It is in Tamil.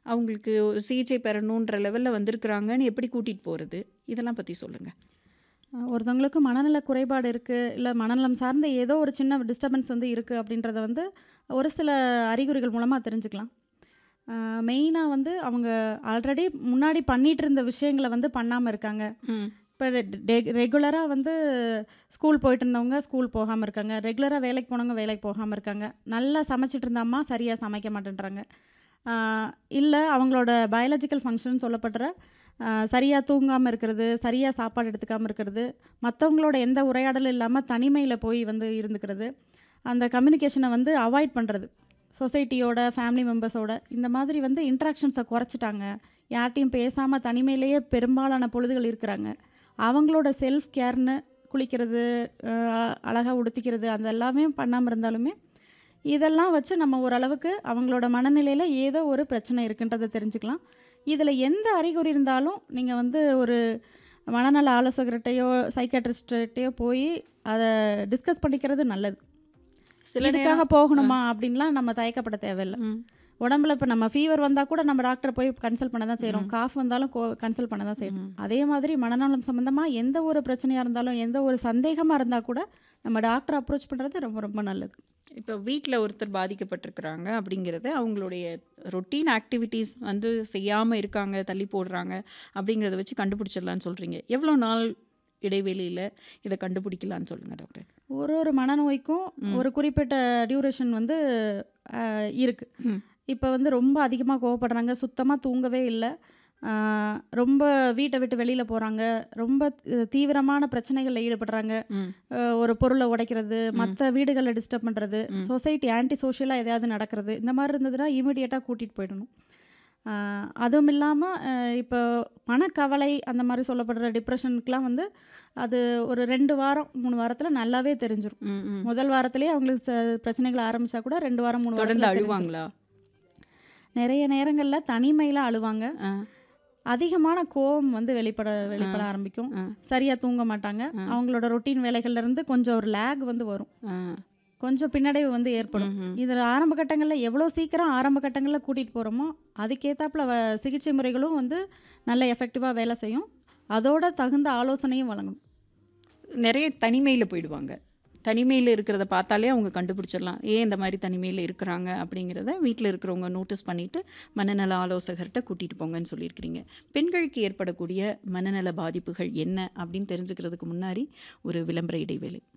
அவங்களுக்கு ஒரு சிகிச்சை பெறணுன்ற லெவல்ல வந்திருக்கிறாங்கன்னு எப்படி கூட்டிட்டு போறது? இதெல்லாம் பத்தி சொல்லுங்க. அ ஒருத்தவங்களுக்கு மனநல குறைபாடு இருக்கு, இல்ல மனநலம் சார்ந்த ஏதோ ஒரு சின்ன டிஸ்டர்பன்ஸ் வந்து இருக்கு அப்படின்றத வந்து ஒரு சில அறிகுறிகள் மூலமா தெரிஞ்சுக்கலாம். அ மெயினா வந்து அவங்க ஆல்ரெடி முன்னாடி பண்ணிட்டு இருந்த விஷயங்கள வந்து பண்ணாம இருக்காங்க. ம். இப்ப டெ ரெகுலரா வந்து ஸ்கூல் போயிட்டு இருந்தவங்க ஸ்கூல் போகாம இருக்காங்க. ரெகுலரா வேலைக்கு போனவங்க வேலைக்கு போகாம இருக்காங்க. நல்லா சமைச்சிட்டு இருந்த அம்மா சரியா சமைக்க மாட்டேன்றாங்க. ஆ இல்ல அவங்களோட பயாலஜிக்கல் ஃபங்ஷன் சொல்லப்படுற அ சரியா தூங்காம இருக்கிறது, சரியா சாப்பாடு எடுத்துக்காம இருக்கிறது, மத்தவங்களோட எந்த உரையாடலும் இல்லாம தனிமையில போய் வந்து இருந்துக்கிறது, அந்த கம்யூனிகேஷன வந்து அவாய்ட் பண்றது. சொசைட்டியோட, ஃபேமிலி மெம்பர்ஸோட இந்த மாதிரி வந்து இன்டராக்ஷன்ஸ குறைச்சிட்டாங்க. யார்ட்டயும் பேசாம தனிமையிலேயே பெரும்பாலான பொழுதுகள் இருக்கிறாங்க. அவங்களோட செல்ஃப் கேர்ன்னு குளிக்கிறது, அ அழகா உடுத்திக்கிறது அது எல்லாமே பண்ணாம இருந்தாலுமே, இதெல்லாம் வச்சு நம்ம ஓரளவுக்கு அவங்களோட மனநிலையில ஏதோ ஒரு பிரச்சனை இருக்குன்றத தெரிஞ்சுக்கலாம். இதில எந்த அறிகுறி இருந்தாலும் நீங்க வந்து ஒரு மனநல ஆலோசகர்ட்டயோ, சைக்கியாட்ரிஸ்ட்ட்டயோ போய் அத டிஸ்கஸ் பண்ணிக்கிறது நல்லது. சில இதுக்காக நேரம் போகணுமா அப்படின்லாம் நம்ம தயக்கப்பட தேவையில்ல. ம். உடம்புல இப்ப நம்ம ஃபீவர் வந்தா கூட நம்ம டாக்டர போய் கன்சல்ட் பண்ண தான் செய்றோம். ம். காஃப் வந்தாலும் கோ கன்சல்ட் பண்ண தான் செய்றோம். ம். அதே மாதிரி மனநலம் சம்மந்தமா எந்த ஒரு பிரச்சனையா இருந்தாலும், எந்த ஒரு சந்தேகமா இருந்தா கூட நம்ம டாக்டர அப்ரோச் பண்றது ரொம்ப ரொம்ப நல்லது. இப்ப வீட்ல ஒருத்தர் பாதிக்கப்பட்டிருக்கிறாங்க அப்படிங்கிறது அவங்களுடைய ரொட்டீன் ஆக்டிவிட்டீஸ் வந்து செய்யாம இருக்காங்க, தள்ளி போடுறாங்க அப்படிங்கிறத வச்சு கண்டுபிடிச்சிடலான்னு சொல்றீங்க. எவ்வளோ நாள் இடைவெளியில இத கண்டுபிடிக்கலான்னு சொல்லுங்க டாக்டர். ஒரு ஒரு மனநோய்க்கும் ம். ஒரு குறிப்பிட்ட டியூரேஷன் வந்து அ இருக்கு. ம். இப்ப வந்து ரொம்ப அதிகமா கோவப்படுறாங்க, சுத்தமா தூங்கவே இல்ல. ஆ ரொம்ப வீட்ட விட்டு வெளியில போறாங்க. ரொம்ப த் தீவிரமான பிரச்சனைகள்ல ஈடுபடுறாங்க. ம். அ ஒரு பொருள உடைக்கிறது, ம். மத்த வீடுகள டிஸ்டர்ப் பண்றது, ம். சொசைட்டி ஆன்டி சோஷியலா எதையாவது நடக்கிறது, இந்த மாரி இருந்ததுன்னா இமிடியேட்டா கூட்டிட்டு போயிடணும். ஆ அதுவும் இல்லாம அ இப்போ மனக்கவலை அந்த மாரி சொல்லப்படுற டிப்ரஷனுக்குலாம் வந்து அது ஒரு 2 வாரம், 3 வாரத்தில நல்லாவே தெரிஞ்சிரும். ம். ம். முதல் வாரத்திலேயே அவங்களுக்கு ச பிரச்சனைகள் ஆரம்பிச்சா கூட 2 வாரம், 3 தொடர்ந்து வாரத்தில தெரிஞ்சிரும். அழுவாங்களா? நெறைய நேரங்கள்ல தனிமையில அழுவாங்க. ஆ. அதிகமான கோவம் வந்து வெளிப்பட ஆ. வெளிப்பட ஆரம்பிக்கும். ஆ. சரியா தூங்க மாட்டாங்க. ஆ. அவங்களோட ரொட்டீன் வேலைகள்ல இருந்து கொஞ்சம் ஒரு லேக் வந்து வரும். ஆ. கொஞ்சம் பின்னடைவு வந்து ஏற்படும். ம்ஹ்ம். இதில ஆரம்ப கட்டங்கள்ல எவ்வளோ சீக்கிரம் ஆரம்ப கட்டங்கள்ல கூட்டிட்டு போறோமோ, அதுக்கேத்தாப்புல வ சிகிச்சை முறைகளும் வந்து நல்ல எஃபெக்டிவா வேலை செய்யும். அதோட தகுந்த ஆலோசனையும் வழங்கணும். நெறைய தனிமையில போயிடுவாங்க. தனிமையில இருக்கிறத பார்த்தாலே அவங்க கண்டுபிடிச்சிடலாம். ஏன் இந்த மாரி தனிமையில இருக்கிறாங்க அப்படிங்கிறத வீட்ல இருக்கிறவங்க நோட்டீஸ் பண்ணிட்டு, மனநல ஆலோசகர்ட்ட கூட்டிட்டு போங்கன்னு சொல்லியிருக்கிறீங்க. பெண்களுக்கு ஏற்படக்கூடிய மனநல பாதிப்புகள் என்ன அப்படின்னு தெரிஞ்சுக்கிறதுக்கு முன்னாடி ஒரு விளம்பர இடைவேளை.